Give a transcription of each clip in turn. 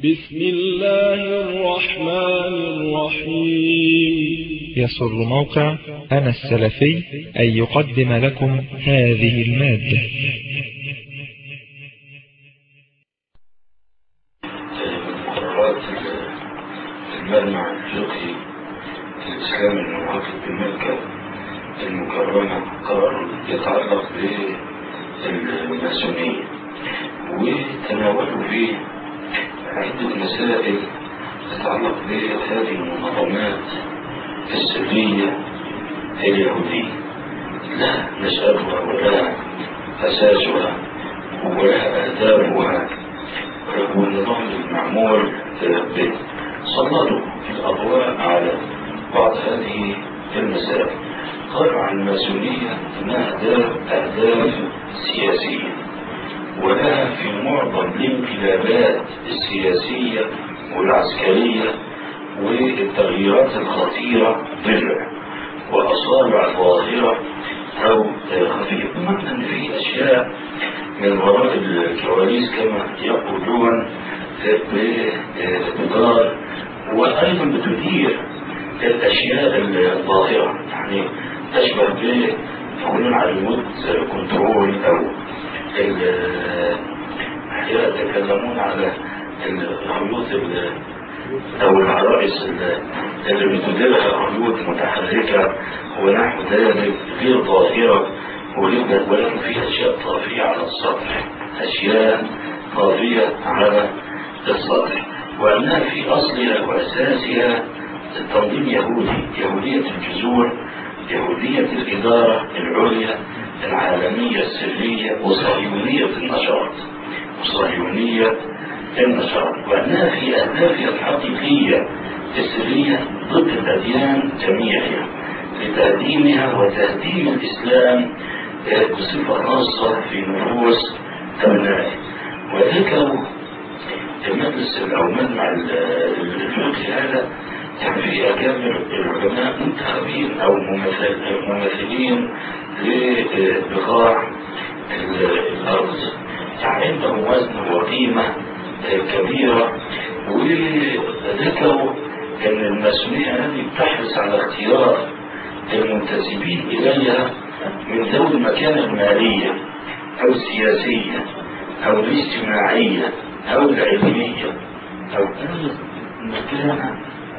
بسم الله الرحمن الرحيم يسر موقع أنا السلفي أن يقدم لكم هذه المادة مقررات المجمع الفقهي الإسلامي المنعقد بمكة المكرمة قرار يتعلق بالماسونية وتناولوا فيه عدة مسائل تتعلق بهذه المنظمات السرية اليهودية لا نسألها ولا أساسها ولا آدابها والنظام المعمول به سلطوا الأضواء على بعض هذه المسائل قالوا عن الماسونية أنها أهداف أهداف سياسية ولها في معظم الانقلابات السياسية والعسكرية والتغييرات الخطيرة ضلع وأصابع ظاهرة أو خفيفة بمعنى أن في أشياء من وراء الكواليس كما يقولون بتدار وأيضا بتدير الأشياء الظاهرة يعني تشبه ب يقولون على الموت كنترول أو يتكلمون على الخيوط أو العرائس اللي بتديرها خيوط متحركة ونحو ذلك غير ظاهرة ولكن فيها أشياء طافية على السطح أشياء طافية على السطح وأنها في أصلها وأساسها التنظيم يهودي يهودية الجذور يهودية الإدارة العليا العالمية السرية وصهيونية النشاط وصهيونية النشاط وأنها في أهدافها الحقيقية السرية ضد الأديان جميعها لتهديمها وتهديم الإسلام بصفة خاصة في نفوس أبنائه وذكروا المجلس أو مجمع الفقهي هذا كان فيه أكابر العلماء منتخبين أو ممثلين لبقاع الأرض يعني عندهم وزن وقيمة كبيرة وذكروا أن الماسونية هذه تحرص على اختيار المنتسبين إليها من ذوي المكانة المالية أو السياسية أو الاجتماعية أو العلمية أو أي مكانة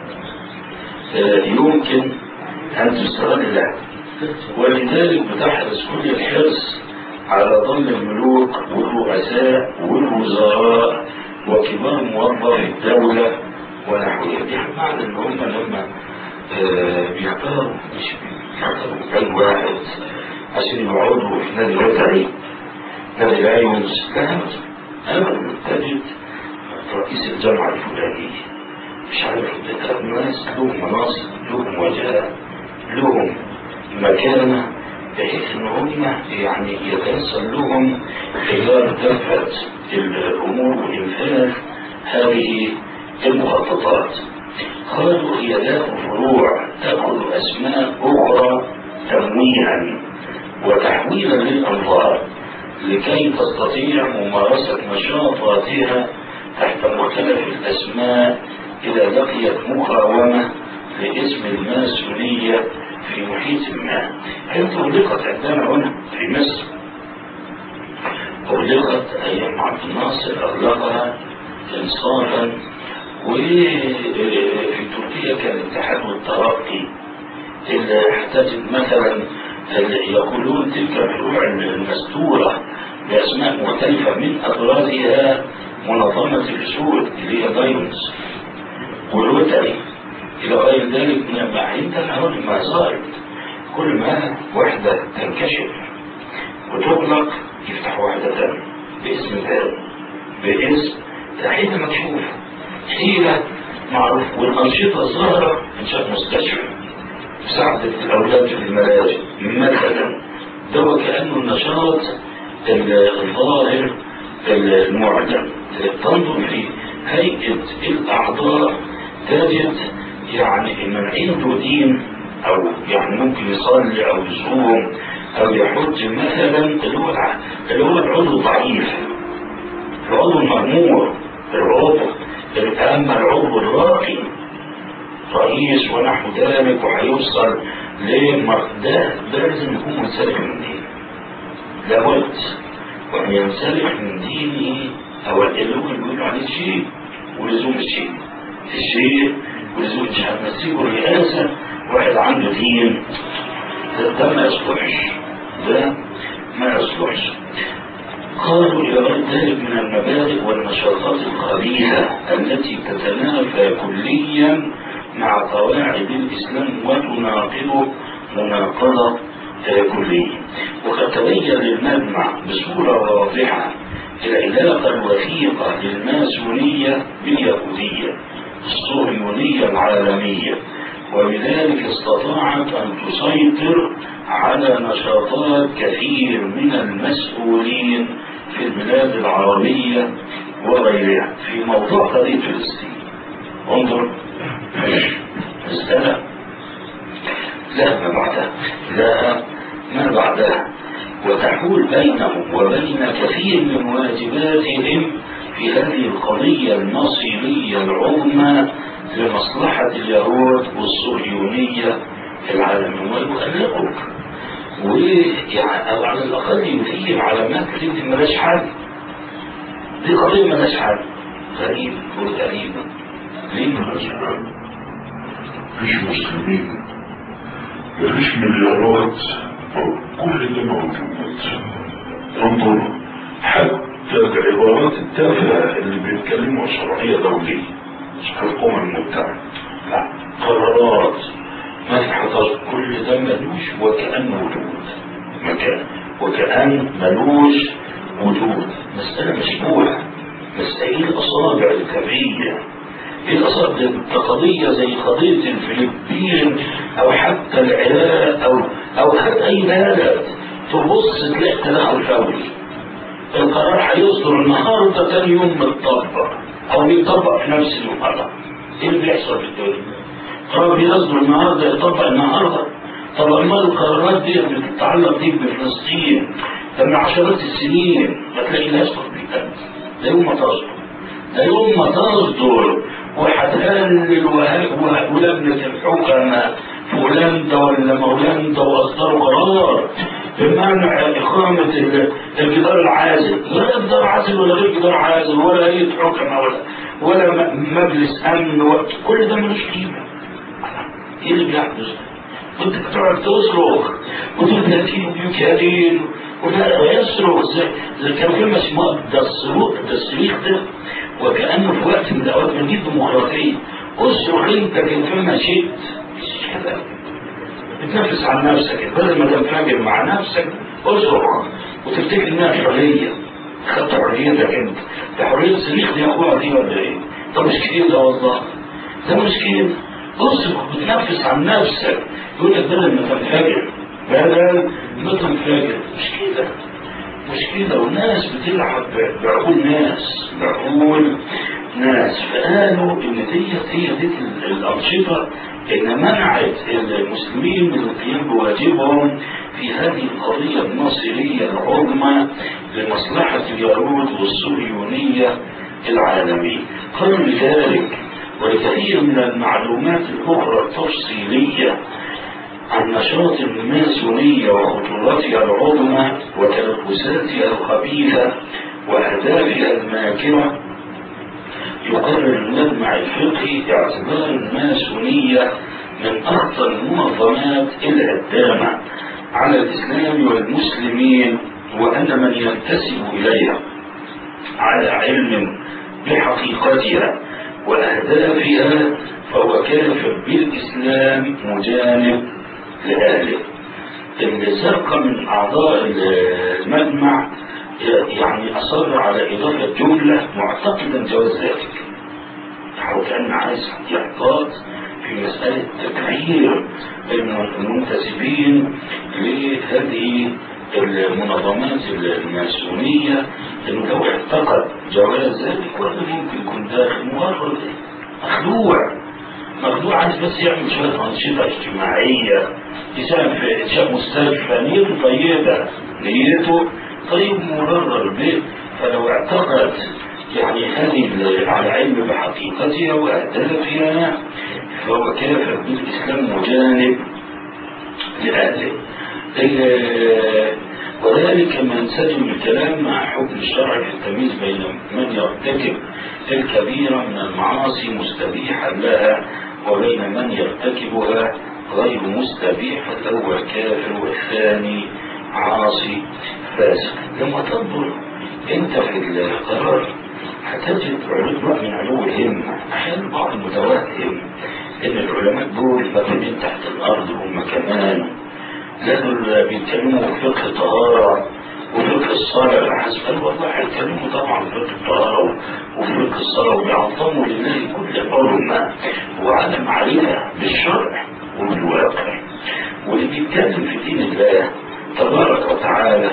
يمكن أن تستغل له ولذلك بتحرص كل الحرص على ضم الملوك والرؤساء والوزراء وكبار موظفي الدولة ونحوها دي معنى ان هم لما بيختاروا مش بيختاروا كان واحد عشان يقعدوا في نادي الوتري نادي العيونز لا ابدا تجد رئيس الجامعة الفلانية مش عارف ده ناس لهم مناصب لهم وجهة لهم مكانة بحيث ان هم يعني يتيسر لهم خلال دفعة الامور وانفاذ هذه المخططات قالوا هي ذات فروع تأخذ أسماء أخرى تمويها وتحويلا للأنظار لكي تستطيع ممارسة نشاطاتها تحت مختلف الأسماء إذا لقيت مقاومة لاسم الماسونية في محيط ما هي أغلقت عندنا هنا في مصر أغلقت أيام عبد الناصر أغلقها إنصافا وفي تركيا كان الاتحاد والترقي اللي احتاجت مثلا يقولون تلك الفروع المستورة بأسماء مختلفة من أبرزها منظمة الأسود اللي هي دايموندز والوتري إلى غير ذلك من المعين تنهون المظاهر كل ما وحدة تنكشف وتغلق يفتح واحدة ثانية باسم ثاني باسم حيلة مكشوفة حيلة معروف والأنشطة ظاهرة إنشاء مستشفى مساعدة الأولاد في الملاجئ مثلا ده وكأنه النشاط الظاهر المعلن تنظر في هيئة الأعضاء تجد يعني من عنده دين أو يعني ممكن يصلي أو يصوم أو يحج مثلا اللي هو اللي هو العضو ضعيف العضو المغمور العضو واما العضو الراقي رئيس ونحو ذلك وهيوصل لمر ده ده لازم يكون منسلخ من دينه لابد وان ينسلخ من دينه او اللي هو بيقولوا عليه شيء ولزوم الشيء الشيء ولزوم الشيء هتمسكه الرئاسه واحد عنده دين ده, ده ما يصلحش ده ما يصلحش قالوا إلى غير ذلك من المبادئ والنشاطات الخبيثة التي تتنافى كليا مع قواعد الإسلام وتناقضه مناقضة كلية وقد تبين للمجمع بصورة واضحة العلاقة الوثيقة للماسونية باليهودية الصهيونية العالمية وبذلك استطاعت أن تسيطر على نشاطات كثير من المسؤولين في البلاد العربية وغيرها في موضوع قضية فلسطين انظر مسألة لا ما بعدها لا ما بعدها وتحول بينهم وبين كثير من واجباتهم في هذه القضية المصيرية العظمى لمصلحة اليهود والصهيونية في العالم ويؤلقوا ويعني أو على الأقل يثير علامات كتير ملاش حل دي قضية ملاش حل غريب وغريبة ليه ملاش حل؟ مفيش مسلمين مفيش مليارات كل ده موجود انظر حتى العبارات التافهة اللي بيتكلموا شرعية دولية مش الأمم المتحدة لا قرارات ما تحضر كل ده ملوش وكأنه وجود مكان وكأن ملوش وجود مسألة مشبوهة مسائل الأصابع الكبرية في الأصابع قضية زي قضية الفلبين أو حتى العراق أو أو حتى أي بلد تبص تلاقي تدخل فوري القرار هيصدر النهارده تاني يوم متطبق أو بيطبق في نفس اليوم إيه اللي بيحصل في الدنيا؟ قرار بيصدر النهارده يطبق النهارده طب امال القرارات دي بتتعلق دي بفلسطين من عشرات السنين ما تلاقي ناس تطبيقات ده يوم ما تصدر ده يوم ما تصدر وهتهلل ولجنة الحكماء في هولندا ولا هولندا واصدروا قرار بمنع إقامة الجدار العازل ولا جدار عازل ولا غير جدار عازل ولا هيئة حكمة ولا ولا مجلس أمن كل ده ملوش قيمة ايه اللي بيحدث كنت بتقعد تصرخ وتقول ده في بيوكادين ولا يصرخ زي زي كان كلمة اسمها ده الصروخ ده الصريخ ده وكأنه في وقت من الأوقات بنجيب ديمقراطية اصرخ انت كيفما شئت كده بتنفس عن نفسك بدل ما تنفجر مع نفسك اصرخ وتفتكر انها حرية خدت حريتك انت ده حرية الصريخ دي اخوها دي ولا ايه؟ طب مش كده والله ده مش كده اصرخ بتنفس عن نفسك يقول لك بدل ما تنفجر بدل ما تنفجر مش كده مش كده والناس بتلعب بعقول ناس بعقول ناس فقالوا ان ديت هي ديت الانشطه ان منعت المسلمين من القيام بواجبهم في هذه القضيه الناصريه العظمى لمصلحه اليهود والصهيونيه العالميه قالوا لذلك ولكثير من المعلومات الأخرى التفصيلية عن نشاط الماسونية وخطورتها العظمى وتلبساتها الخبيثة وأهدافها الماكرة يقرر المجمع الفقهي اعتبار الماسونية من أخطر المنظمات الهدامة على الإسلام والمسلمين وأن من ينتسب إليها على علم بحقيقتها وأهدافها فهو كافر بالإسلام مجانب لأهله اللي سرق من أعضاء المجمع يعني أصر على إضافة جملة معتقدا جواز ذلك وكان عايز احتياطات في مسألة تكعير المنتسبين لهذه المنظمات الماسونية انه لو اعتقد جواز ذلك ولا ممكن يكون داخل مجرد مخدوع مخدوع عايز بس يعمل شوية أنشطة اجتماعية يساهم في إنشاء مستشفى نيته طيبة نيته طيب مبرر به فلو اعتقد يعني هذه ال- على علم بحقيقتها وأهدافها فهو كافر بالإسلام وجانب لأهله ال- وذلك منسجم الكلام مع حكم الشرع في التمييز بين من يرتكب الكبيرة من المعاصي مستبيحا لها وبين من يرتكبها غير مستبيح فالأول كافر والثاني عاصي فاسق لما تنظر انت في القرار هتجد علو من علو الهمة أحيانا بعض المتوهم إن العلماء دول مكانين تحت الأرض هم كمان لا دول بيتكلموا في فقه الطهارة وفقه الصلاة الحسب قال والله هيتكلموا طبعا في فقه الطهارة وفي فقه الصلاة وبيعظموا لله كل حرمة وعلى معرفة بالشرع وبالواقع واللي بيتكلم في دين الله تبارك وتعالى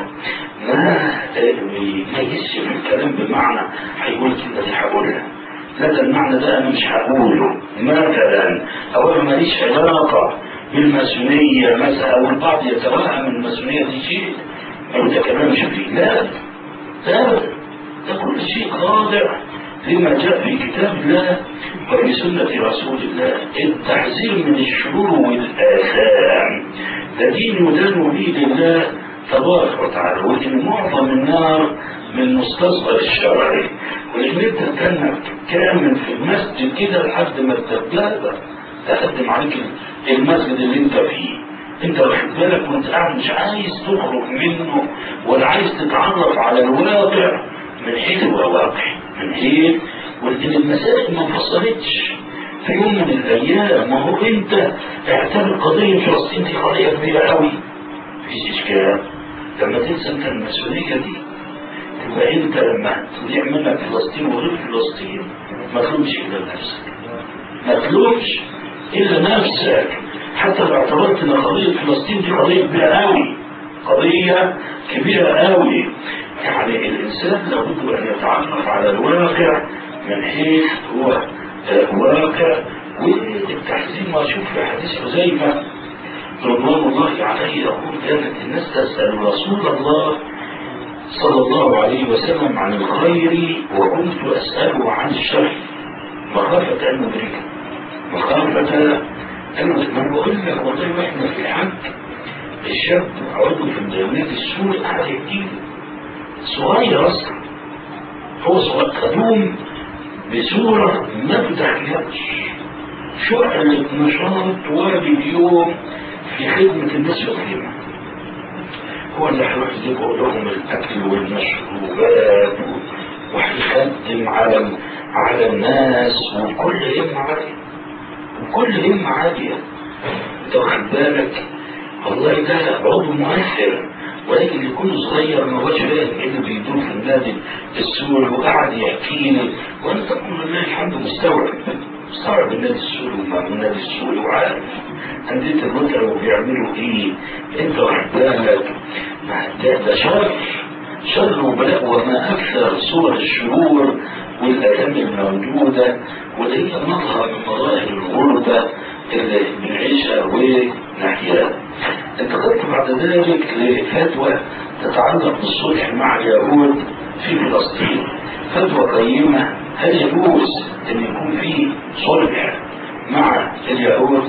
ما يميزش في الكلام بمعنى هيقول كده دي هقولها لا ده المعنى ده انا مش هقوله مثلا او انا ماليش علاقه بالماسونيه مثلا او البعض يتوهم الماسونيه دي شيء ما بيتكلمش فيه لا لا ده كل شيء خاضع لما جاء في كتاب الله وفي سنة رسول الله التحذير من الشرور والآثام ده دين يدان به لله تبارك وتعالى وإن معظم النار من مستصغر الشرع وإن أنت كانك كامل في المسجد كده لحد ما الدبابة تقدم عليك المسجد اللي أنت فيه انت واخد بالك وانت قاعد مش عايز تخرج منه ولا عايز تتعرف على الواقع من حيث هو واقع من حيث ولكن المسائل ما انفصلتش في يوم من الايام ما هو انت اعتبر قضيه فلسطين دي قضيه كبيره قوي مفيش اشكال لما تنسى انت المسؤوليه دي تبقى انت لما تضيع منك فلسطين وغير فلسطين ما تلومش الا نفسك ما تلومش الا نفسك حتى لو اعتبرت ان قضيه فلسطين دي قضيه كبيره قوي قضيه كبيره قوي يعني الانسان لابد ان يتعرف على الواقع من حيث هو آه، واقع والتحذير ما اشوف في حديث حذيفه رضوان الله عليه يقول كانت الناس تسال رسول الله صلى الله عليه وسلم عن الخير وكنت اساله عن الشر مخافه ان ندركه مخافه أنا ما بقول لك والله واحنا في الحج الشاب عضو في النادي السوري قاعد يجيب صغير اصلا هو صغير خدوم بصورة ما تتخيلش شعلة نشاط واجب يوم في خدمة الناس والخدمة هو اللي هيروح يجيب لهم الأكل والمشروبات وهيخدم على على الناس وكل يوم عالية وكل همة عالية انت واخد بالك والله ده عضو مؤثر ولكن يكون صغير ما هوش فاهم ايه اللي بيدور في النادي السوري وقعد يحكي لي وانا تقول لله الحمد مستوعب مستوعب النادي السوري وما النادي السوري وعارف أندية الوتر وبيعملوا ايه انت واخد بالك ما ده, ده شر شر وبلاء وما اكثر صور الشرور والآلام الموجودة واللي هي مظهر من مظاهر الغربة اللي بنعيشها ونحياها. انتقلت بعد ذلك لفتوى تتعلق بالصلح مع اليهود في فلسطين. فتوى قيمة هل يجوز أن يكون في صلح مع اليهود؟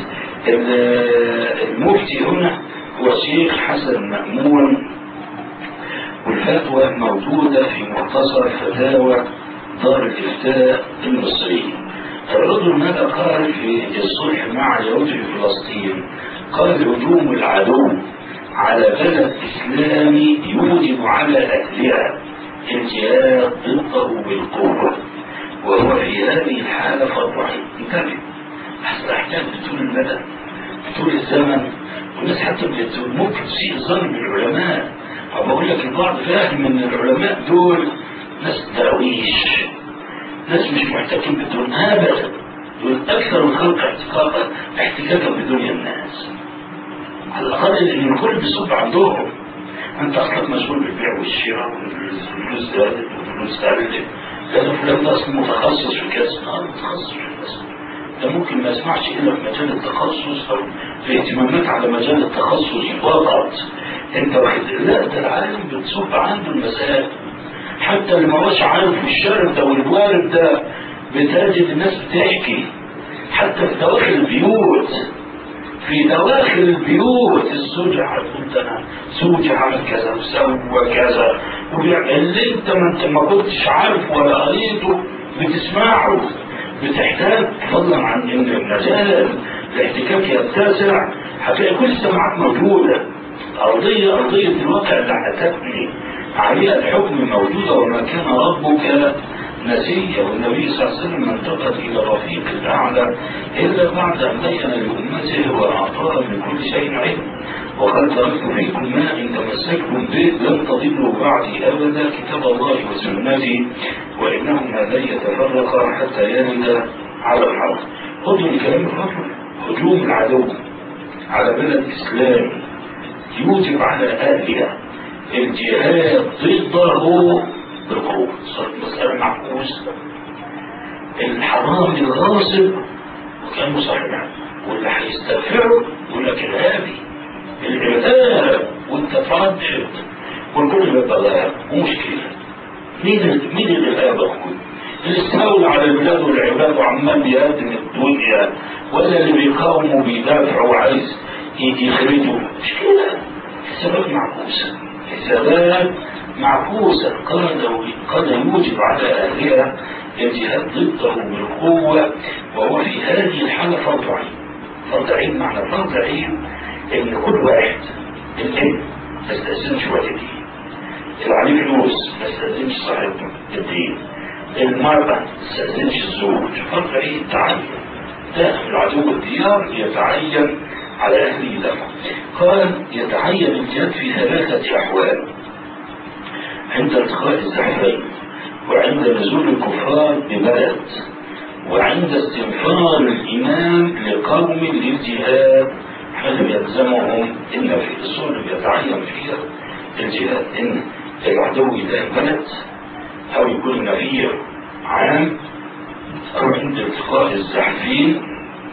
المفتي هنا هو الشيخ حسن مأمون والفتوى موجودة في مختصر فتاوى دار الإفتاء المصري الرجل ماذا قال في الصلح مع اليهود في فلسطين قال هجوم العدو على بلد إسلامي يوجب على أهلها الجهاد ضده بالقوة وهو في هذه الحالة فالرحيم انتبه حتى أحكام بطول المدى بطول الزمن والناس حتى بتقول ممكن تسيء الظن بالعلماء أو بقول لك البعض فاهم ان العلماء دول ناس درويش ناس مش محتكين بالدنيا ابدا دول اكثر الخلق احتكاكا احتكاكا بدنيا الناس على الاقل ان الكل بيصب عندهم انت اصلا مسؤول بالبيع والشراء والفلوس زادت والفلوس قلت لان فلان ده اصلا متخصص في كذا اه متخصص في كذا ده ممكن ما يسمعش الا في مجال التخصص او في اهتمامات على مجال التخصص فقط انت واحد لا ده العالم بتصب عنده المسائل حتى اللي ما هوش عارف الشارب ده والوارد ده بتجد الناس بتحكي حتى في دواخل البيوت في دواخل البيوت الزوج قلت انا زوجي عمل كذا وسوى كذا وبيعمل اللي انت ما انت ما كنتش عارف ولا قريته بتسمعه بتحتاج فضلا عن ان مجال الاحتكاك يتسع هتلاقي كل السماعات موجوده ارضيه ارضيه الواقع اللي هتبني عليها الحكم موجوده وما كان ربك نسيا والنبي صلى الله عليه وسلم انتقل الى الرفيق الاعلى الا بعد ان بين لامته واعطاها من كل شيء علم وقد تركت فيكم ما ان تمسكتم به لن تضلوا بعدي ابدا كتاب الله وسنتي وانهما لن يتفرقا حتى يرد على الحق خذوا الكلام الرجل هجوم العدو على بلد اسلامي يوجب على اهلها الجهاد ضده بالقوة صارت مسألة معكوسة الحرامي الغاصب وكان مصحح واللي هيستغفره يقول لك الهابي الإرهاب وانت فاضل والكل بالبلاء ومشكلة مين مين الإرهاب أخوي؟ اللي استولى على البلاد والعباد وعمال بيقدم الدنيا ولا اللي بيقاوموا بيدافعوا وعايز يخرجوا مشكلة حسابات معكوسة حسابات معكوسة قد قد يوجب على أهلها الجهاد ضده بالقوة وهو في هذه الحالة فرض عين فرض عين معنى فرض عين إن كل واحد الابن ما يستأذنش والديه اللي عليه فلوس ما يستأذنش صاحب الدين المرأة ما تستأذنش الزوج فرض عين تعين دائما العدو الديار يتعين على أهله دفع قال يتعين الجهاد في ثلاثة أحوال عند التقاء الزحفين وعند نزول الكفار ببلد وعند استنفار الإمام لقوم للجهاد حيث يلزمهم إن في الصور يتعين فيها الجهاد إن العدو إلى بلد أو يكون نفير عام أو عند التقاء الزحفين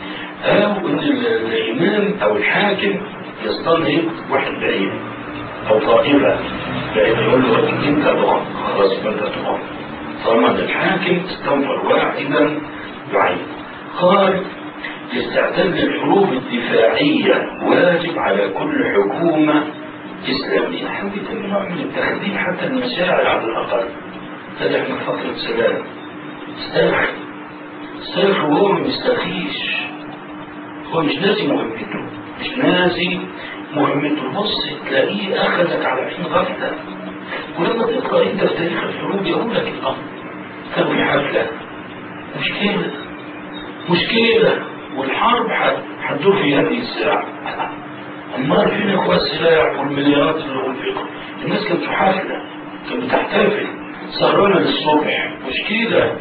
أو إن الإمام أو الحاكم يستنهض واحد بعيد أو طائفة لأن يقول له أنت ضغط خلاص أنت ضغط طالما الحاكم استنفر واحدا يعين قال الاستعداد للحروب الدفاعية واجب على كل حكومة إسلامية حبيت أن نوع من التخدير حتى المشاعر على الأقل هذا احنا فترة سلام استرخي استرخي وهو ما بيسترخيش هو مش ناسي مهمته مش ناسي مهمته بص تلاقيه أخذك على حين غفلة ولما تقرأ أنت في تاريخ الحروب يقول لك الأمر كانوا في حفلة مشكلة مشكلة والحرب هتدور في هذه الساعة أمال فين إخوة السلاح والمليارات اللي أنفقوا الناس كانت في حفلة كانت بتحتفل سهرانة للصبح مشكلة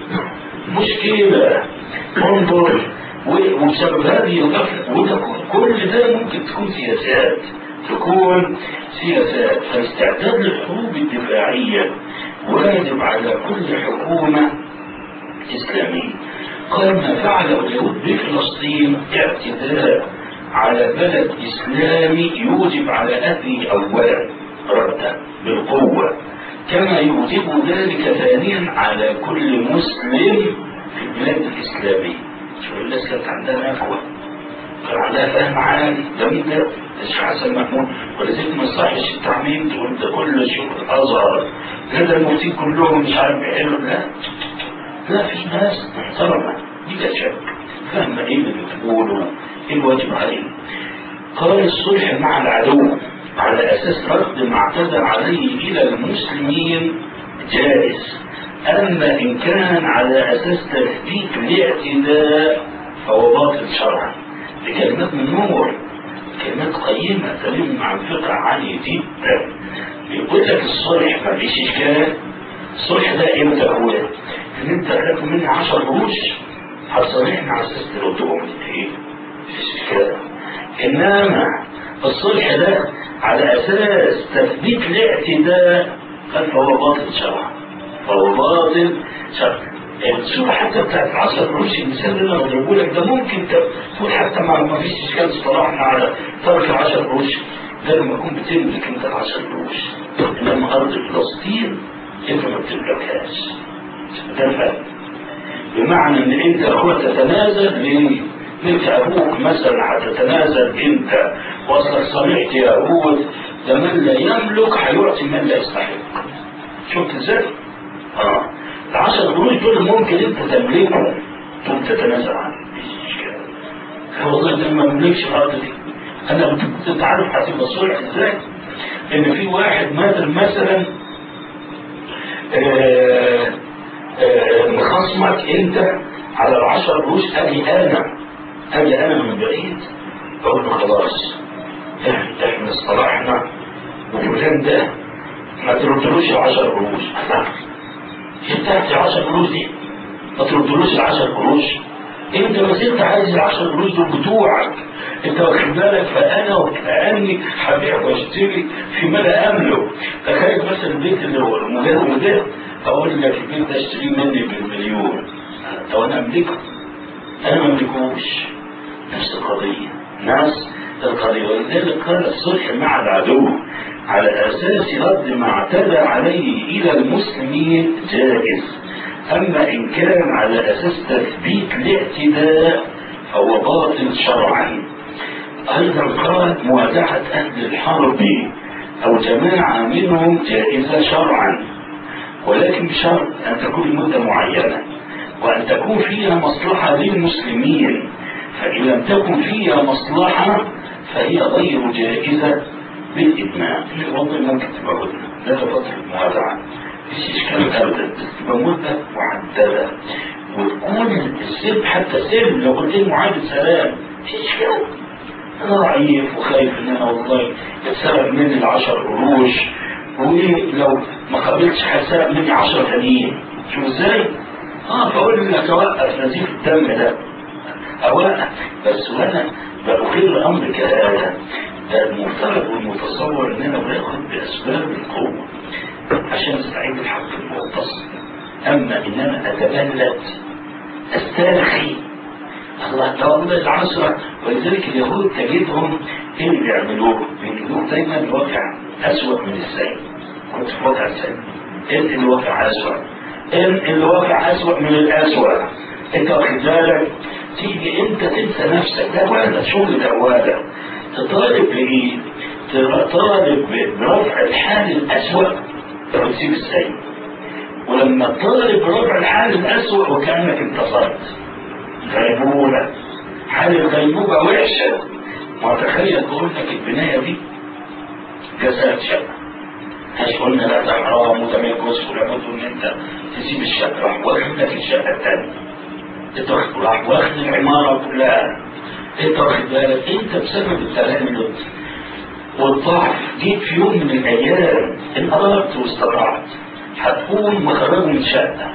مشكلة انظر وبسبب هذه الغفلة وده كل ده ممكن تكون سياسات تكون سياسات فالاستعداد للحروب الدفاعية واجب على كل حكومة إسلامية قال ما فعله اليهود بفلسطين اعتداء على بلد إسلامي يوجب على أهله أولا ردا بالقوة كما يوجب ذلك ثانيا على كل مسلم في البلاد الإسلامية شوف الناس كانت عندها نخوة كان عندها فهم عالي ده مين ده؟ مش حسن محمود ولذلك ما يصحش التعميم تقول ده كل شيوخ الازهر لا ده المفتين كلهم مش عارف بيحلوا لا لا في ناس محترمه بلا شك فاهمه ايه اللي بتقوله ايه الواجب عليه قال الصلح مع العدو على اساس رد ما اعتدى عليه الى المسلمين جائز اما ان كان على اساس تثبيت الاعتداء فهو باطل شرعا بكلمات من نور كلمات قيمة تلم مع الفقه عالية جدا بيقول لك الصلح ما فيش إشكال الصلح ده إمتى هو؟ إن أنت تاخد مني 10 قروش هتصالحني على أساس تردهم إيه؟ مفيش إشكال إنما الصلح ده على أساس تثبيت الاعتداء قال فهو باطل شرعا فهو باطل شرعا الصورة حتى بتاعت عشر قروش المثال اللي انا بضربه لك ده ممكن تقول حتى ما ما فيش اشكال اصطلاحنا على ترك 10 قروش ده لما تكون بتملك انت ال 10 قروش انما ارض فلسطين انت ما بتملكهاش ده الفرق بمعنى ان انت هو تتنازل ليه؟ انت ابوك مثلا هتتنازل انت واصلك صريحت يا ابوك ده من لا يملك هيعطي من لا يستحق شفت ازاي؟ اه العشر قروش دول ممكن انت تملكهم تقوم تتنازل عنهم والله ده ما بملكش الارض دي انا انت عارف هتبقى صلح ازاي؟ ان في واحد مثلا مثلا آه، آه، مخصمك انت على العشر قروش اجي انا اجي انا من بعيد بقول له خلاص إح- احنا اصطلحنا وفلان ده ما تردلوش العشر قروش انت العشر قروش دي ما تردلوش العشر قروش انت ما زلت عايز العشر قروش دول بتوعك انت واخد بالك فانا وكاني هبيع واشتري فيما لا املك تخيل مثلا البيت اللي هو المجرم ده اقول لك البيت ده اشتريه مني بالمليون طب انا املكه انا ما املكوش نفس القضيه نفس القضيه ولذلك قال الصلح مع العدو على اساس رد ما اعتدى عليه الى المسلمين جائز اما ان كان على اساس تثبيت الاعتداء فهو باطل شرعا ايضا قال موادعه اهل الحرب او جماعه منهم جائزه شرعا ولكن بشرط ان تكون المده معينه وان تكون فيها مصلحه للمسلمين فان لم تكن فيها مصلحه فهي غير جائزه بالاجماع الوضع ممكن تبقى هدنه لا تفضل الموادعه مفيش اشكال ابدا بس تبقى مده محدده وتكون السلم حتى السلم لو قلت له معاهده سلام مفيش اشكال انا ضعيف وخايف ان انا والله يتسرق مني العشر قروش ولو ما قابلتش هيتسرق مني عشر تانيين شوف ازاي؟ اه بقول لك اوقف نزيف الدم ده اوقف بس وانا بأخير الامر كهذا ده المفترض والمتصور ان انا باخد باسباب القوه عشان استعيد الحق المتصل اما ان انا اتبلد استرخي الله ده والله العشرة ولذلك اليهود تجدهم ايه اللي بيعملوه؟ بيجيبوه دايما الواقع اسوأ من السيء كنت في واقع السيء ايه الواقع اسوأ؟ ايه الواقع اسوأ من الاسوأ؟ انت واخد بالك تيجي انت تنسى نفسك ده ولا شغل دواله تطالب بايه؟ تطالب برفع الحال الاسوأ وتسيب السيء ولما تطالب برفع الحال الاسوأ وكانك انتصرت غيبوبة حال الغيبوبة وحشة ما تخيل تقول لك البناية دي كسرت شقة مش قلنا لا ده حرام وده ما يجوز ولابد ان انت تسيب الشقة راح واخد لك الشقة الثانية انت واخد راح واخد العمارة كلها انت واخد بالك انت بسبب التلامذ والضعف جيت في يوم من الايام ان اردت واستطعت هتكون مخرجه من شقة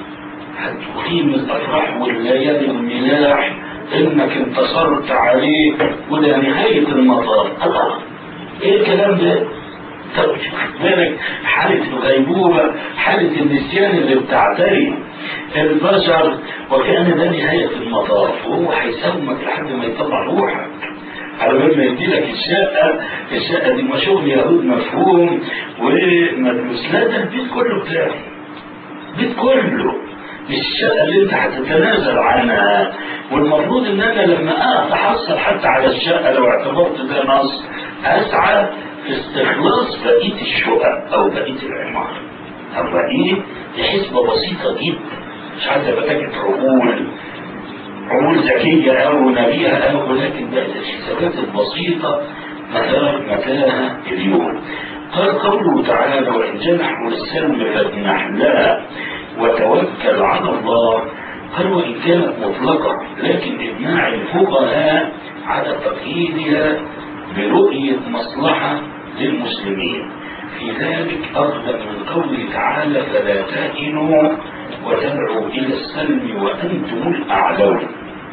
هتقيم الافراح والليالي والملاح انك انتصرت عليه وده نهاية المطاف الله ايه الكلام ده طب بالك حالة الغيبوبة حالة النسيان اللي بتعتري البشر وكأن ده نهاية المطاف وهو هيساومك لحد ما يطلع روحك على بال ما يدي لك الشقة الشقة دي ما شغل يهود مفهوم ومدروس لا ده البيت كله بتاعي البيت كله مش الشقة اللي انت هتتنازل عنها والمفروض ان انا لما اتحصل حتى على الشقة لو اعتبرت ده نص اسعى في استخلاص بقية الشقق او بقية العمارة اما ايه دي حسبة بسيطة جدا مش عايز ابقى تاكد عقول عقول ذكية او نبيهة او ولكن بقت الحسابات البسيطة مثلا متاهة اليوم قال قوله تعالى وإن جنحوا للسلم فاجنح لها وتوكل على الله قال وإن كانت مطلقة لكن إجماع الفقهاء على تقييدها برؤية مصلحة للمسلمين في ذلك أخذا من قوله تعالى فلا تهنوا وتدعوا إلى السلم وأنتم الأعلون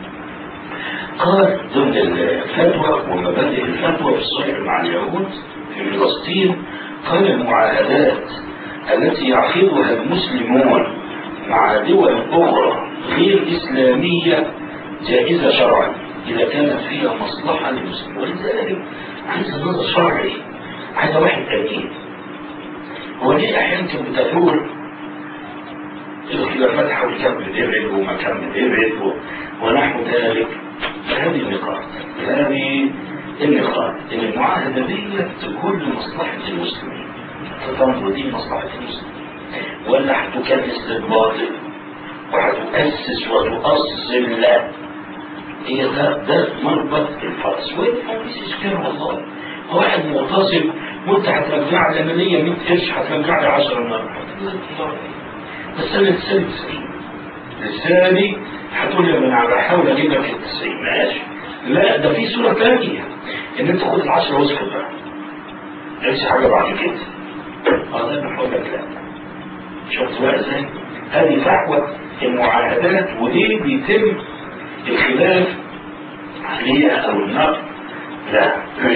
قال ضمن الفتوى ومبادئ الفتوى في الصلح مع اليهود في فلسطين قال المعاهدات التي يعقدها المسلمون مع دول أخرى غير إسلامية جائزة شرعا إذا كانت فيها مصلحة للمسلمين ولذلك عايز نظر شرعي عايز واحد أمين هو ليه احيانا كانت بتثور الخلافات حول كم الابل وما كم الابل و- ونحو ذلك هذه النقاط هذه النقاط ان المعاهده دي تكون لمصلحه المسلمين تتنظر دي مصلحه المسلمين ولا هتكنس للباطل وهتؤسس وتؤصل لا هي ده ده مربط الفرس وين مفيش اشكال والله هو واحد مغتصب وانت هترجع لي انا ليا 100 قرش هترجع لي 10 مره بس انا لساني 90 لساني هتقول لي انا بحاول اجيب لك ال 90 ماشي لا ده في صوره ثانيه ان انت خد ال 10 واسكت بقى ليش حاجه بعد كده اه ده انا هقول لك لا شفت بقى ازاي؟ هذه فحوى المعاهدات ودي بيتم الخلاف عليها او النقد لا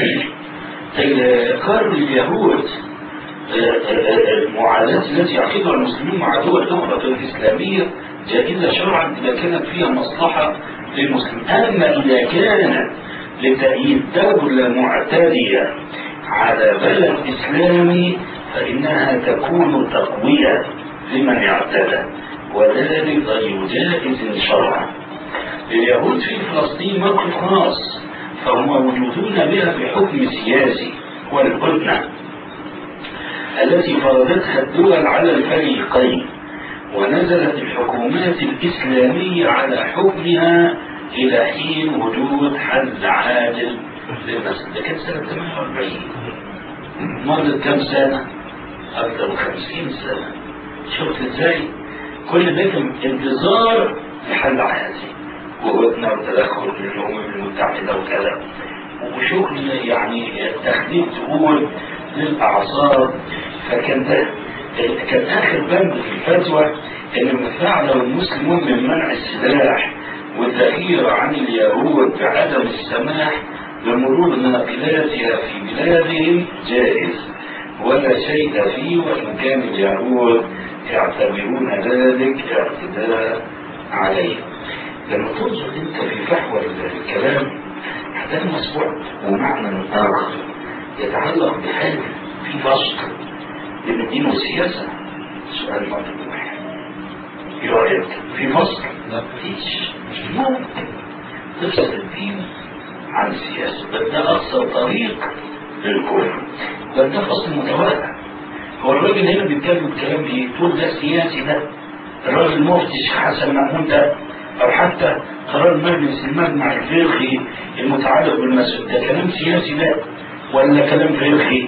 قرر اليهود المعاداة التي يعقدها المسلمون مع دول الأخرى الإسلامية جائزة شرعا إذا كانت فيها مصلحة للمسلمين أما إذا كانت لتأييد دولة معتدية على بلد إسلامي فإنها تكون تقوية لمن اعتدى وذلك غير جائز شرعا لليهود في فلسطين موقف خاص فهم موجودون بها بحكم سياسي والهدنة التي فرضتها الدول على الفريقين ونزلت الحكومات الإسلامية على حكمها إلى حين وجود حل عادل للمسألة ده كانت سنة 48 مرت كم سنة؟ أكثر من 50 سنة شفت ازاي؟ كل ده كان انتظار لحل عادل وهدنة وتدخل من الأمم المتحدة وكذا وشغل يعني تخديم تقول للأعصاب فكان ده كان آخر بند في الفتوى إن ما فعله المسلمون من منع السلاح والتغيير عن اليهود بعدم السماح بمرور ناقلاتها في بلادهم جائز ولا شيء فيه وإن كان اليهود يعتبرون ذلك اعتداء عليه لما تنظر انت في فحوى الكلام هتلاقي مسبوع ومعنى آخر يتعلق بحاجة في فصل بين الدين والسياسة سؤال منطقي واحد ايه رأيك في فصل؟ لا مفيش مش ممكن تفصل الدين عن السياسة بل ده أقصر طريق للكفر بل ده فصل متوالى هو الراجل هنا بيتكلم بكلام ايه؟ تقول ده سياسي ده الراجل المفتي الشيخ حسن مأمون ده أو حتى قرار مجلس المجمع الفقهي المتعلق بالمسؤول ده كلام سياسي ده ولا كلام فقهي؟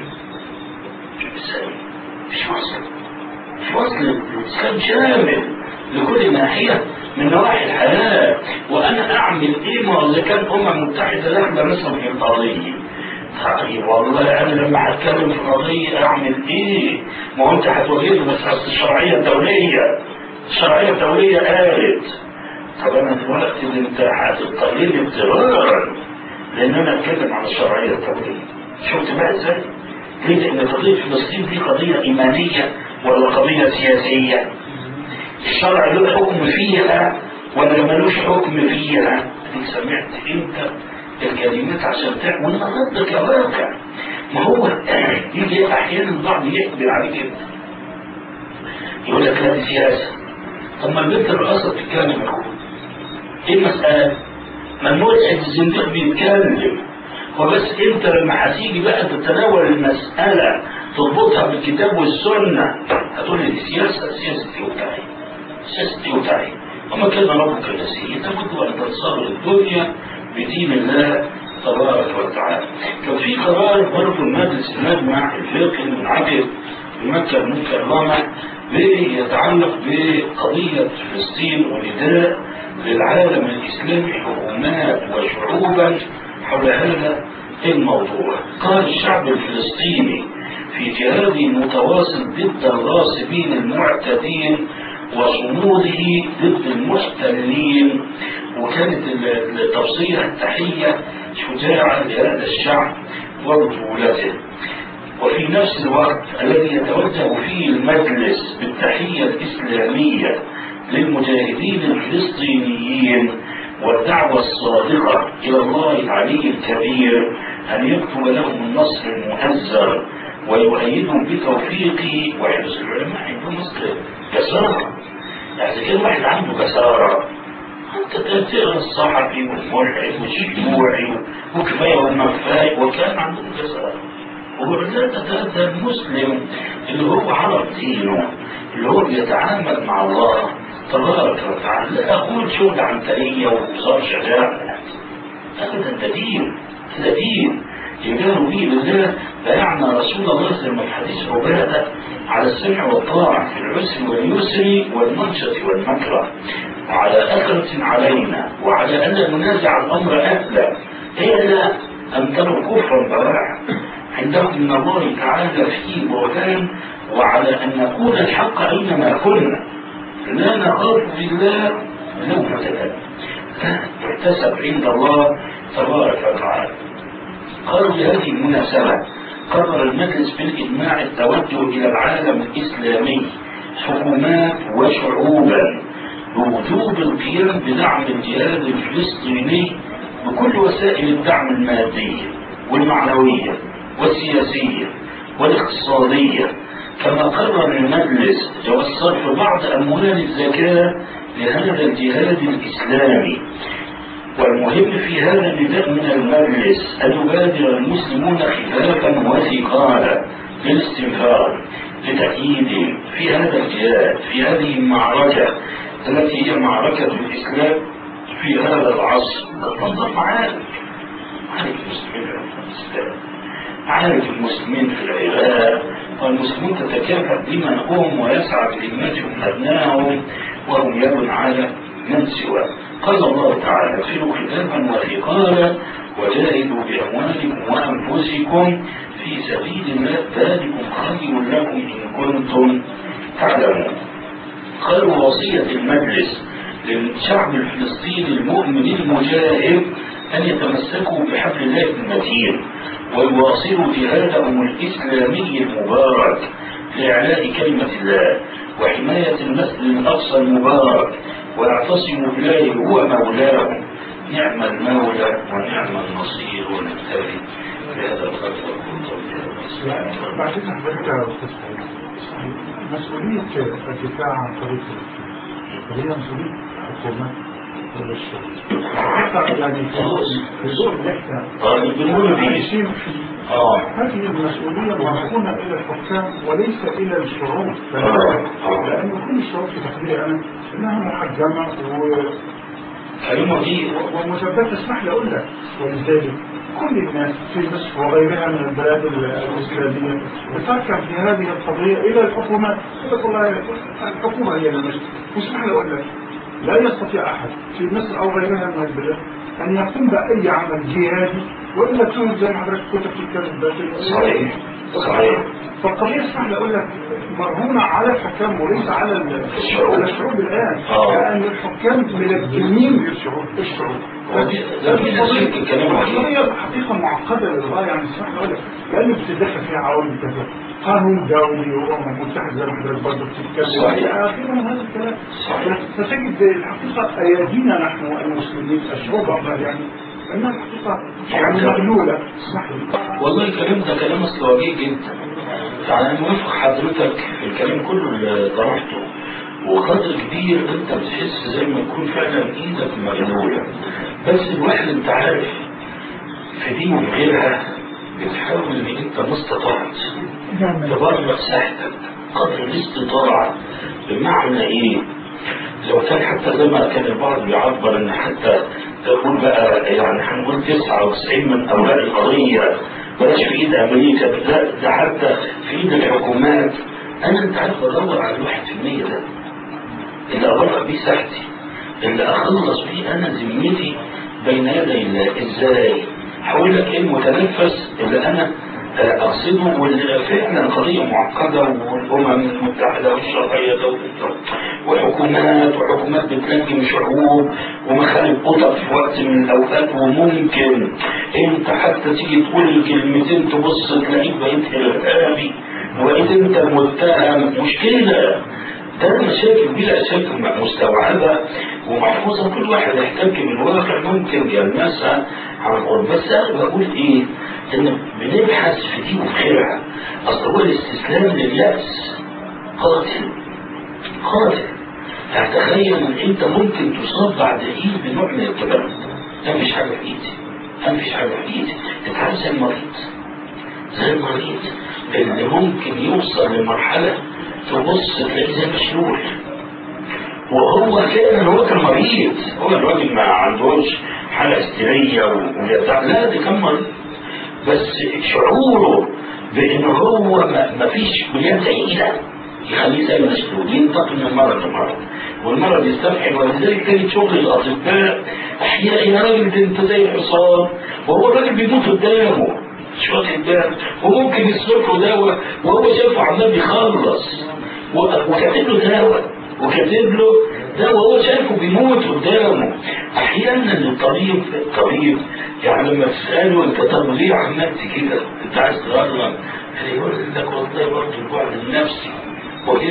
مش وصل مش وصل الإسلام شامل لكل ناحية من نواحي الحياة وأنا أعمل إيه ما إذا كان أمم متحدة داخلة مثلا في القضية طيب والله أنا لما هتكلم في قضية أعمل إيه؟ ما هو أنت هتواجهني بس أصل الشرعية الدولية الشرعية الدولية قالت طب أنا دلوقتي اللي أنت هتضطرني اضطرارا لأن أنا أتكلم عن الشرعية الدولية شفت بقى إزاي؟ ليه؟ لأن قضية فلسطين دي قضية إيمانية ولا قضية سياسية؟ الشرع له حكم فيها ولا ملوش حكم فيها؟ أنت سمعت أنت الكلمات عشان تعمل وانا ضدك يا واقع ما هو يجي احيانا البعض يقبل عليك انت يقول لك لا دي سياسه طب ما البنت الرئاسه بتتكلم يا اخويا ايه المساله؟ ما الملحد الزنديق بيتكلم هو بس انت لما هتيجي بقى تتناول المساله تربطها بالكتاب والسنه هتقول لي دي سياسه سياسه وتعي سياسه وتعي وما كان ربك نسيه لابد ان تنصر الدنيا بدين الله تبارك وتعالى كان في قرار برضه المجلس المجمع الفقهي المنعقد في مكة المكرمة بيتعلق بقضية فلسطين ونداء للعالم الإسلامي حكومات وشعوبا حول هذا الموضوع قال الشعب الفلسطيني في جهاد متواصل ضد الغاصبين المعتدين وصموده ضد المحتلين وكانت التوصية التحية شجاعة لهذا الشعب وبطولته وفي نفس الوقت الذي يتوجه فيه المجلس بالتحية الإسلامية للمجاهدين الفلسطينيين والدعوة الصادقة إلى الله العلي الكبير أن يكتب لهم النصر المؤزر ويؤيدهم بتوفيقه وحرص العلماء عندهم اصل جسارة يعني كده واحد عنده جسارة انت تقرا الصحفي والملحد والشيوعي وكفايه والمكفايه وكان عندهم جسارة وبالذات هذا المسلم اللي هو عرف دينه اللي هو بيتعامل مع الله تبارك وتعالى لا اقول شغل عنتريه وصار شجاع ابدا ده دين ده دين يجار به بالله بايعنا رسول الله صلى الله عليه وسلم في حديث عباده على السمع والطاعه في العسر واليسر والمنشط والمكره وعلى اثره علينا وعلى الا ننازع الامر اهله الا ان تروا كفرا بواعا عندهم من الله تعالى في برهان وعلى ان نقول الحق اينما كنا لا نخاف بالله لومة لائم تحتسب عند الله تبارك وتعالى قالوا بهذه المناسبة قرر المجلس بالإجماع التوجه إلى العالم الإسلامي حكومات وشعوبا بوجوب القيام بدعم الجهاد الفلسطيني بكل وسائل الدعم المادية والمعنوية والسياسية والاقتصادية كما قرر المجلس جواز صرف بعض أموال الزكاة لهذا الجهاد الإسلامي والمهم في هذا النداء من المجلس أن يبادر المسلمون خفافا وثقالا للاستنفار لتأييد في هذا الجهاد في هذه المعركة التي هي معركة الإسلام في هذا العصر تنظر معارك معارك المسلمين في الإسلام معارك المسلمين في العراق والمسلمون تتكافئ بمن هم ويسعى بذمتهم أبنائهم وهم يد على من سواه قال الله تعالى ارسلوا خفافا وثقالا وجاهدوا باموالكم وانفسكم في سبيل الله ذلكم خير لكم ان كنتم تعلمون قالوا وصيه المجلس للشعب الفلسطيني المؤمن المجاهد ان يتمسكوا بحبل الله المتين ويواصلوا جهادهم الاسلامي المبارك لاعلاء كلمه الله وحمايه المسجد الاقصى المبارك ويعتصموا بالله هو مولاهم نعم المولى ونعم النصير ونبتغي بهذا الخلق بعدين حضرتك مسؤولية الدفاع عن طريق هي مسؤولية الحكومة ولا الشعب؟ حتى يعني في دور اللي احنا طيب بنقول دي عايشين فيه اه هذه المسؤولية مرهونة إلى الحكام وليس إلى الشعوب لأن كل الشعوب في تقديري أنا إنها محجمة و كلمة دي ومثبتة اسمح لي أقول لك ولذلك كل الناس في مصر وغيرها من البلاد الإسلامية تفكر في هذه القضية إلى الحكومات تقول والله الحكومة هي المشكلة واسمح لي أقول لك لا يستطيع أحد في مصر أو غيرها من البلاد أن يقوم بأي عمل جهادي وإلا تكون زي ما حضرتك كنت بتتكلم ده صحيح صحيح فالقضية اسمح لي أقول لك مرهونة على الحكام وليس على ال- الشعوب. على الشعوب الآن آه. لأن الحكام ملجمين للشعوب الشعوب ودي- ده في ناس بتتكلم عليه. القضية حقيقة معقدة للغاية يعني اسمح لي أقول لك لأن بتتدخل فيها عوامل كثيرة قانون دولي وأمم متحدة زي ما حضرتك برضه بتتكلم صحيح. إلى آخره من هذا الكلام صحيح. فتجد الحقيقة أيادينا نحن المسلمين الشعوب أفضل يعني أنها الحقيقة يعني مغلولة اسمح لي والله الكلام ده كلام اصل وجيه جدا يعني انا موافق حضرتك في الكلام كله اللي طرحته وقدر كبير انت بتحس زي ما تكون فعلا ايدك مغلوله بس الواحد انت عارف في دي وغيرها بتحاول ان انت ما استطعت تبرع ساحتك قدر الاستطاعه بمعنى ايه؟ لو كان حتى زي ما كان البعض بيعبر ان حتى تقول بقى يعني هنقول 99 من اوراق القضيه بلاش في ايد امريكا لا ده حتى في ايد الحكومات انا انت عارف بدور على الواحد في المية ده اللي ابرع بيه ساحتي اللي اخلص بيه انا ذمتي بين يدي الله ازاي؟ هقول لك ايه المتنفس اللي انا آه، اقصده واللي فعلا قضيه معقده والامم المتحده والشرعيه دولة وحكومات وحكومات بتنجم شعوب ومخالب قطط في وقت من الاوقات وممكن انت حتى تيجي تقول كلمتين تبص تلاقيك بقيت ارهابي وبقيت انت متهم مشكله ده مشاكل بلا شك مستوعبة ومحفوظة كل واحد يحتك بالواقع ممكن يلمسها عن قرب بس أنا بقول إيه ان بنبحث في دي وفي غيرها اصل هو الاستسلام لليأس قاتل قاتل فتخيل ان انت ممكن تصاب بعد عيد بنوع من الكبر ده مش حاجه في ايدي ده مش حاجه في ايدي انت عارف زي المريض زي المريض اللي ممكن يوصل لمرحله تبص تلاقيه زي مشلول وهو فعلا هو كان مريض هو الراجل ما عندوش حالة هستيرية ويتع... لا ده كان مريض بس شعوره بان هو ما, ما فيش بنيان تقيلة يخليه زي المسلول ينتقل من مرض لمرض والمرض يستفحل ولذلك كانت شغل الاطباء احيانا يا راجل ده انت زي الحصان وهو الراجل بيموت قدامه مش واخد باله وممكن يصرف له دواء وهو شايفه عمال بيخلص وكاتب له دواء وكاتب له ده وهو شايفه بيموت قدامه احيانا الطبيب الطبيب يعني لما تساله انت طب ليه عملت كده؟ انت عايز تغرم يقول لك والله برضه البعد النفسي مهم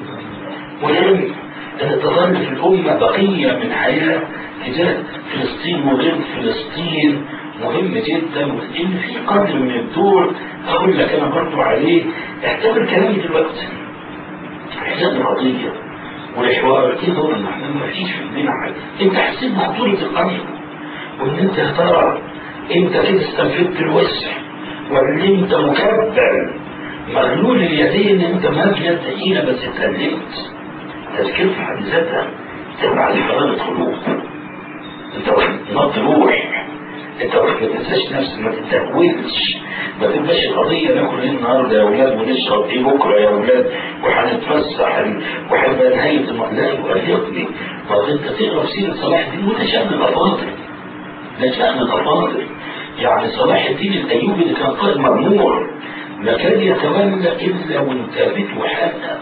مهم ان تظل في الامه بقيه من حياه تجاه فلسطين وغير فلسطين مهم جدا وان في قدر من الدور اقول لك انا برضه عليه اعتبر كلامي دلوقتي حساب القضيه والحوار ايه دور ان احنا ما فيش في الدنيا حاجه انت حسيت بخطوره الامر وان انت يا ترى انت كده استنفدت الوسع ولا انت مكبل مغلول اليدين انت ما في يد ثقيله بس اتكلمت تذكير في حد ذاتها تبع لحرارة قلوب انت واخد نبض روح انت واخد ما تنساش نفسك ما تتهولش ما تبقاش القضية ناكل ايه النهارده يا اولاد ونشرب ايه بكره يا اولاد وهنتفسح وهيبقى نهاية الم- لا يؤرقني ما هو انت تقرا في سيرة صلاح الدين وده شأن الافاضل ده شأن الافاضل يعني صلاح الدين الايوبي اللي كان قائد مغمور ما كان يتولى الا وانتابته حاله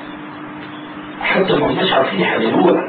حتى ما هماش عارفين يحللوها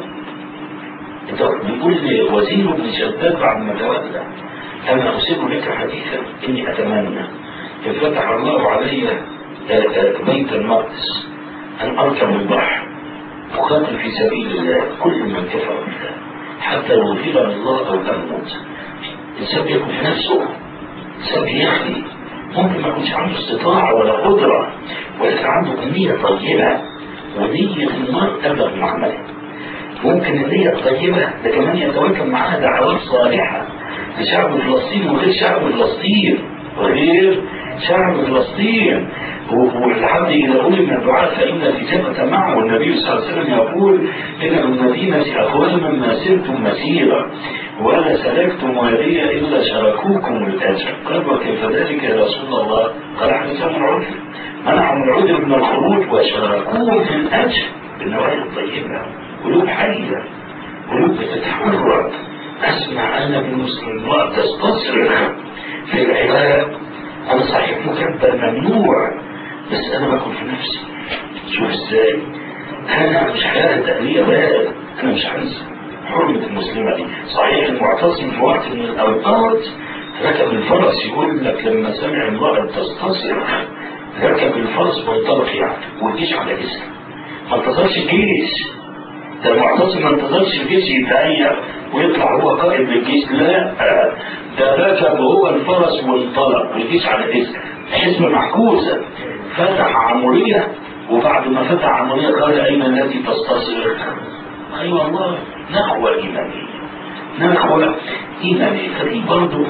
انت بيقول لي وزير بن شداد بعد ما تولى انا ارسل لك حديثا اني اتمنى ان فتح الله علي آه، آه، بيت المقدس ان اركب البحر اقاتل في سبيل الله كل من كفر بالله حتى لو غفر الله او اموت الانسان بيكون في نفسه الانسان بيخلي ممكن ما يكونش عنده استطاعه ولا قدره ولكن عنده نيه طيبه ونية المرء تبلغ من عمله ممكن النية الطيبة ده كمان يتواكب معاها دعوات صالحة لشعب فلسطين وغير شعب فلسطين وغير شعب فلسطين والحمد لله من الدعاء فإن الإجابة معه والنبي صلى الله عليه وسلم يقول إن المدينة أقواما ما سرتم مسيرا ولا سلكتم واديا إلا شاركوكم الأجر قال وكيف ذلك يا رسول الله قال حدثهم العذر منعهم العذر من الخروج وشاركوهم في الأجر بالنوايا الطيبة قلوب حية قلوب بتتحرك أسمع أنا بمسلم الله تستصرخ في العباد أنا صحيح مكبر ممنوع بس أنا باكل في نفسي شوف إزاي أنا مش حياة تقلية بقى أنا مش عايز حرمة المسلمة دي صحيح المعتصم في وقت من الأوقات ركب الفرس يقول لك لما سمع امرأة تستصرخ ركب الفرس وانطلق يعني والجيش على جسمه ما انتظرش الجيش ده المعتصم ما انتظرش الجيش يتهيأ ويطلع هو قائد الجيش لا ده ركب هو الفرس وانطلق والجيش على جسمه حزمة معكوسة فتح عمورية وبعد ما فتح عمورية قال أين التي تستصرخ أي أيوة والله نخوة إيمانية نخوة إيمانية فدي برضه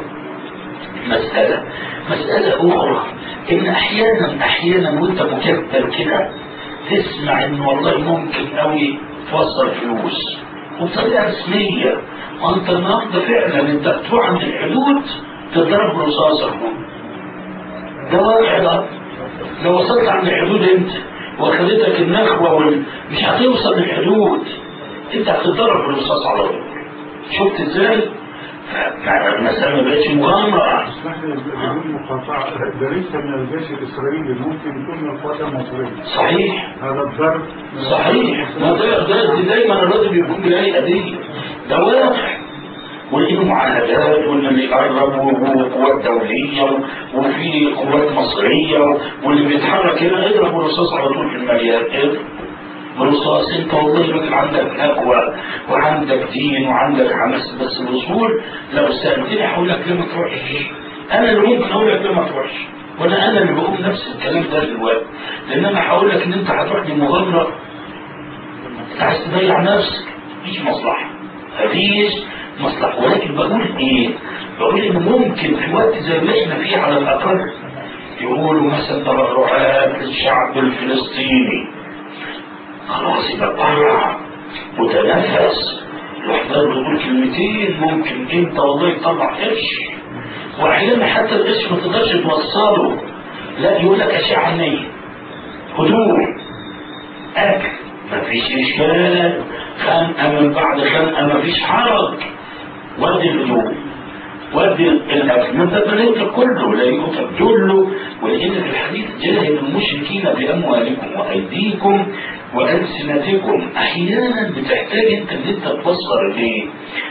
مسألة مسألة أخرى إن أحيانا أحيانا وأنت مكبر كده تسمع إن والله ممكن أوي توصل فلوس وبطريقة رسمية وأنت النهارده فعلا أنت تروح عند الحدود تضرب رصاصة ده واقع ده لو وصلت عند الحدود أنت واخدتك النخوة وال... مش هتوصل للحدود أنت هتضرب بالرصاص على طول شفت إزاي؟ المسألة ما بقتش مغامرة اسمح لي بدون مقاطعة ده ليس من الجيش الإسرائيلي ممكن يكون من القوات المصرية صحيح هذا الضرب صحيح ما ده ده دايما الراجل بيكون بهيئة دي ده واقع وليه معاهدات وان اللي يقرب وقوات دولية وفي قوات مصرية واللي بيتحرك هنا اضرب الرصاص على طول في المليان اضرب برصاص انت والله راجل عندك تقوى وعندك دين وعندك حماس بس الوصول لو سألتني هقول لك ليه ما تروحش انا اللي ممكن اقول لك لا ما تروحش ولا انا اللي بقول نفس الكلام ده دلوقتي لان انا هقول لك ان انت هتروح لمغامره انت عايز تضيع نفسك مفيش مصلحه مفيش مصلحه ولكن بقول ايه؟ بقول ان ممكن في وقت زي اللي احنا فيه على الاقل يقولوا مثلا تبرعات للشعب الفلسطيني خلاص يبقى طلع وتنفس يحضر له يقول كلمتين ممكن انت والله تطلع قرش واحيانا حتى القرش ما تقدرش توصله لا يقول لك اشعه نيه هدوء اكل مفيش اشكال خنقه من بعد خنقه مفيش حرج ودي الهدوء ودي الاكل من ده بنيت كله لا يؤتى له ولان في الحديث جاهد المشركين باموالكم وايديكم والسنتكم احيانا بتحتاج انت ان انت تفسر ليه؟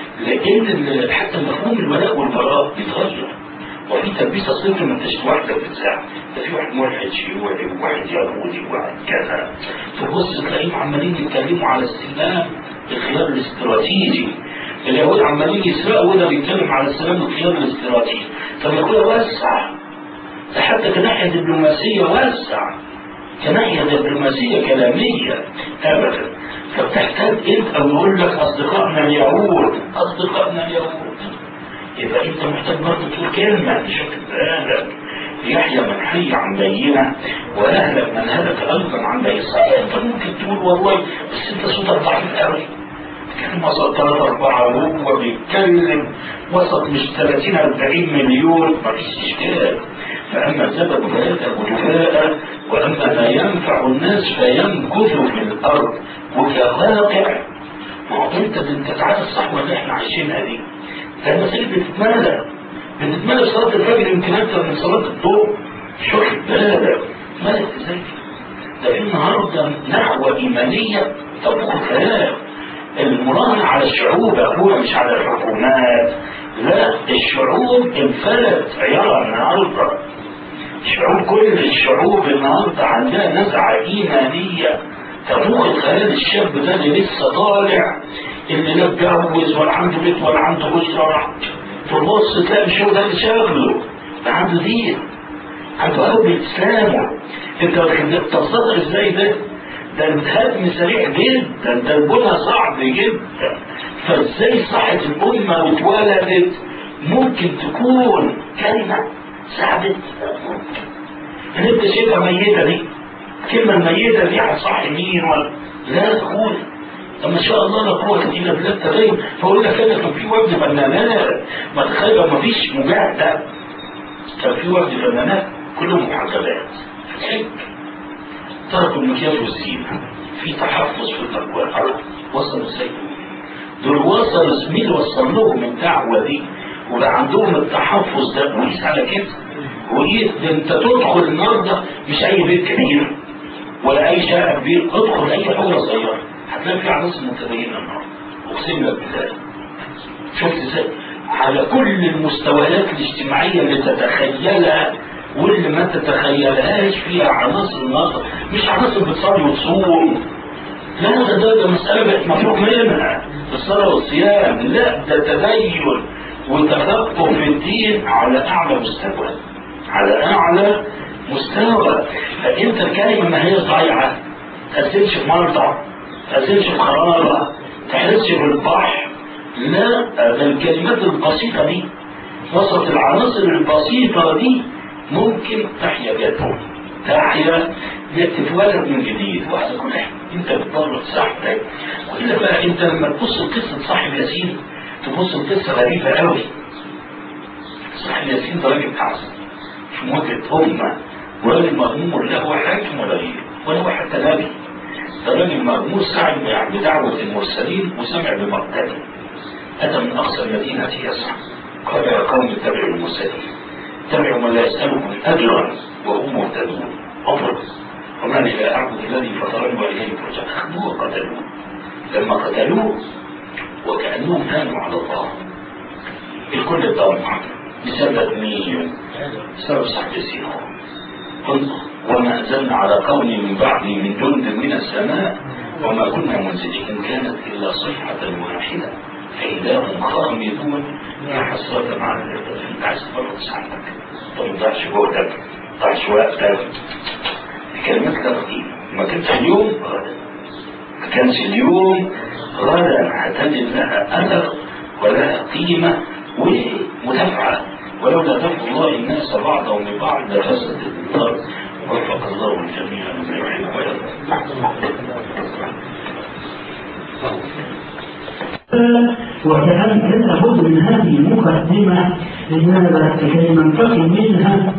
لان حتى مفهوم الولاء والبراء بيتغير وفي تلبيسه صفر ما انتش لوحدك بتساعد ده في واحد ملحد شيوعي وواحد يهودي وواحد كذا تبص تلاقيهم عمالين يتكلموا على استخدام الخيار الاستراتيجي اليهود عمالين يسرقوا وده بيتكلم على السلام الخيار الاستراتيجي طب يا اخويا وسع ده حتى كناحيه دبلوماسيه وسع كناحيه دبلوماسيه كلاميه ابدا فبتحتاج انت او يقول لك اصدقائنا اليهود اصدقائنا اليهود يبقى انت محتاج برضه تقول كلمه بشكل بالغ يحيى من حي عن بينه ويهلك من هلك ايضا عن بينه انت ممكن تقول والله بس انت صوتك ضعيف قوي كان وسط ثلاثة أربعة وهو بيتكلم وسط مش 30 40 مليون مفيش إشكال فأما الزبد فيذهب جفاء وأما ما ينفع الناس فيمكث في الأرض وكواقع ما هو أنت أنت تعرف الصحوة اللي إحنا عايشينها دي ده المسائل بتتمالى بتتمالى صلاة الفجر يمكن أكثر من صلاة الظهر مش واخد بالك مالك إزاي ده في النهارده نحو إيمانية تبوك كلام المراهنة على الشعوب أخويا مش على الحكومات لا الشعوب انفلت عيارها النهارده شعوب كل الشعوب النهارده عندها نزعة إيمانية تفوق الخيال الشاب ده اللي لسه طالع اللي لا اتجوز ولا عنده بيت ولا عنده أسرة تبص تلاقي مش هو ده اللي شاغله ده عنده دين عنده قلب إسلامه أنت تصدق إزاي ده؟ ده الهدم سريع جدا ده البنى صعب جدا فازاي صحة الأمة واتولدت ممكن تكون كلمة ساعدت ممكن ان انت شايفها ميتة دي الكلمة الميتة دي هتصحي مين ولا لا تقول ما شاء الله لا قوة إلا بالله التدين فأقول لك أنا كان في وفد فنانات ما تخيل ما فيش مجاهدة كان في وفد فنانات كلهم محجبات تركوا المكياج والزينة في تحفظ في الأجواء وصلوا ازاي دول وصلوا زميل وصل لهم الدعوة دي وبقى عندهم التحفظ ده وقيس على كده وقيس ده انت تدخل النهارده مش اي بيت كبير ولا اي شقه كبير ادخل اي حجره صغيره هتلاقي في عناصر متبينه النهارده اقسم لك بالله شفت ازاي على كل المستويات الاجتماعيه اللي تتخيلها واللي ما تتخيلهاش فيها عناصر النظر مش عناصر بتصلي وتصوم لا ده ده, ده مسألة بقت مفروغ منها الصلاة والصيام لا ده تدين وتفقه في الدين على أعلى مستوى على أعلى مستوى فأنت الكلمة ما هي ضايعة تأثيرش في مرضى تأثيرش في حرارة تحسش بالبحر لا ده الكلمات البسيطة دي وسط العناصر البسيطة دي ممكن تحيا جدهم تحيا تتولد من جديد وعلى كل حال انت بتضر صاحبك والا بقى انت لما تبص لقصه صاحب ياسين تبص لقصه غريبه قوي صاحب ياسين ده راجل تعصب في مواجهه امه وراجل مغمور لا هو حاكم ولا غيره ولا هو حتى نبي ده راجل مغمور سعد بدعوه المرسلين وسمع بمقتله اتى من اقصى المدينه يسعى قال يا قوم اتبعوا المرسلين اتبعوا من لا يسألكم أجرا وهم مهتدون أفرض ومن لا أعبد الذي فطرني وإليه ترجع أخذوه وقتلوه لما قتلوه وكأنهم هانوا على الله الكل طمع بسبب مين؟ بسبب صاحب السيناء وما أنزلنا على قوم من بعدي من جند من السماء وما كنا منزلين إن كانت إلا صيحة واحدة فإذا هم خامدون يا حسرة على الإرادة أنت عايز تفرط عنك ما تضيعش جهدك ما تضيعش وقتك كلمات لا قيمة ما كانش اليوم غدا ما كانش اليوم غدا هتجد لها أثر ولها قيمة ومدافعة ولولا دفع الله الناس بعضهم ببعض لفسدت الأرض وفق الله الجميع لما يحب ويرضى وكأن كان لابد من هذه المقدمة لماذا لكي ننتقل منها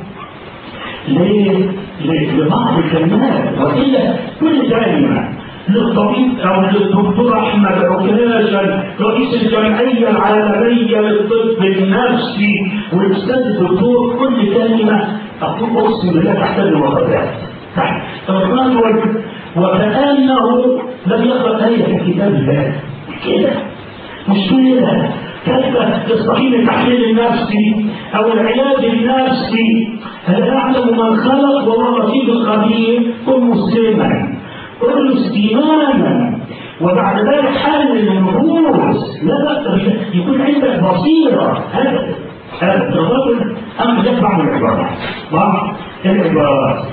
ل- ل- لبعض الكلمات وإلا كل كلمة للطبيب أو للدكتور أحمد عكاشة رئيس الجمعية العالمية للطب النفسي والأستاذ الدكتور كل كلمة أقول أقسم بالله تحتاج الوفيات تحت الرجل وكأنه لم يقرأ آية في كتاب الله كده مش كده كيف تستقيم التحليل النفسي او العلاج النفسي هل يعلم من خلق وهو الرقيب الخبير كن مسلما ارجس ايمانا وبعد ذلك حل النفوس لا بأس يكون عندك بصيره هذا هذا الرجل اما ده بعض العبارات بعض العبارات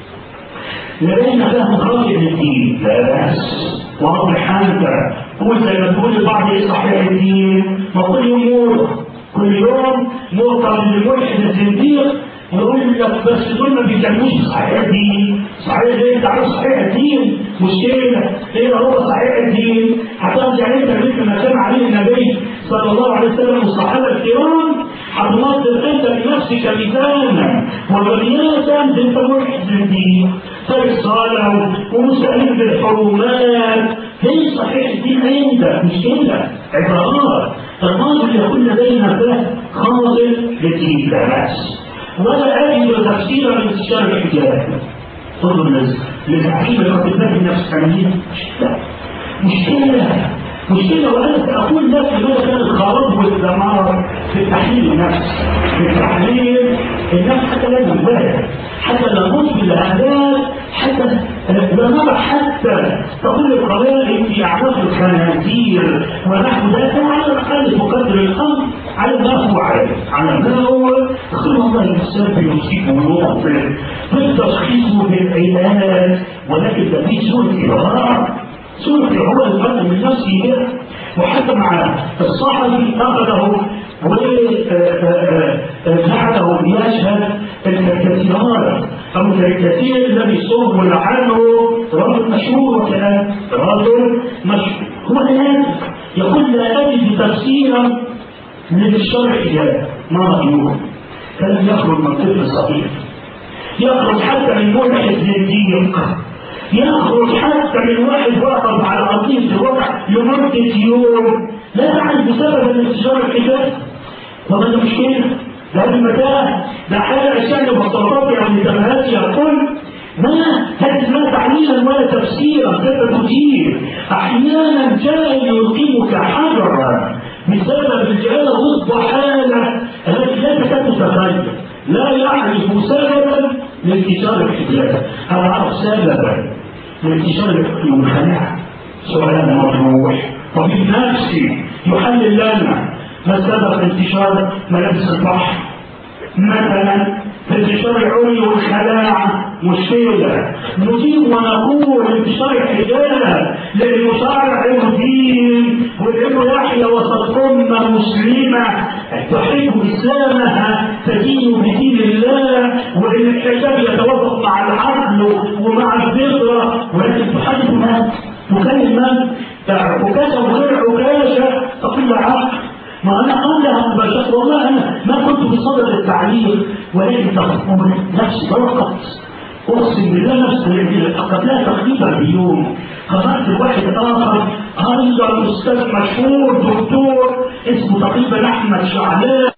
لدينا فهم خاطئ للدين لا بأس واضح انت قول زي ما تقول لبعض ايه صحيح الدين ما كل يوم موضة كل يوم موضة للملحد الزنديق يقول لك بس دول ما بيتكلموش صحيح الدين صحيح الدين انت عارف صحيح الدين مشكلة ايه هو صحيح الدين هترجع انت مثل ما كان عليه النبي صلى الله عليه وسلم والصحابة الكرام هتنظر انت بنفسك ميزانا ومقياسا انت ملحد الدين فالصلاة ومسألين بالحرمات هي صحيح الدين عندك مش كده عبارات الراجل يقول لدينا فهم خاطئ للدين لا بأس ولا أجد تفسيرا لانتشار الحجاب انظر لزعيم الاطباء النفسانيين لا مشكلة مشكلة وأنا سأقول لك لماذا كان الخراب والدمار في التحليل النفسي في التحليل النفس حتى لا نبالغ حتى لا نصل الأهداف حتى لا نرى حتى تقول القبائل في أعراف الخنازير ونحو ذلك على الأقل تقدر الأمر على ما هو عليه على ما هو خير الله الإنسان يصيب ويخطئ بالتشخيص وبالعلاج ولكن ده في سورة إبراء سورة هو الفرق من نفسه كده وحتى مع الصحفي أخذه وجعله يشهد الكثيرات أو الكثير الذي صوب ولعنه رجل مشهور وكلام رجل مشهور هو الآن يقول لا أجد تفسيرا للشرع إجابة ما رأيكم كان يخرج من طفل صغير يخرج حتى من ملحد زنديق يخرج حتى من واحد وقف على قضية الوضع لمدة يوم لا يعرف بسبب الانتشار الحجاب وما ده مشكلة ده المتاع ده حاجة عشان بساطات يعني تمهات يقول ما هذه لا تعليلا ولا تفسيرا كيف تجيب احيانا جاء يلقمك حجرا بسبب الجهاله ضد حاله التي لا تكاد تتغير لا يعرف سببا لانتشار الحجاب هل عرف سببا لانتشار الحجاب والخلاعه سؤال مطروح طبيب نفسي يحلل لنا ما سبب انتشار ملابس البحر مثلا انتشار العري والخلاعة مشكلة نجيب ونقول انتشار الحجاب للمشارع الدين والابن يحيى وسط أمة مسلمة تحب إسلامها تدين بدين الله وإن الحجاب يتوافق مع العدل ومع الفطرة ولكن تحدث من؟ تكلم من؟ عكاشة وغير عكاشة تقول عقل ما انا قبلها مباشرة والله انا ما كنت بصدد التعليم ولكن تقول نفسي فقط اقسم بالله نفسي قبلها تقريبا بيوم قرأت واحد اخر ايضا استاذ مشهور دكتور اسمه تقريبا احمد شعلان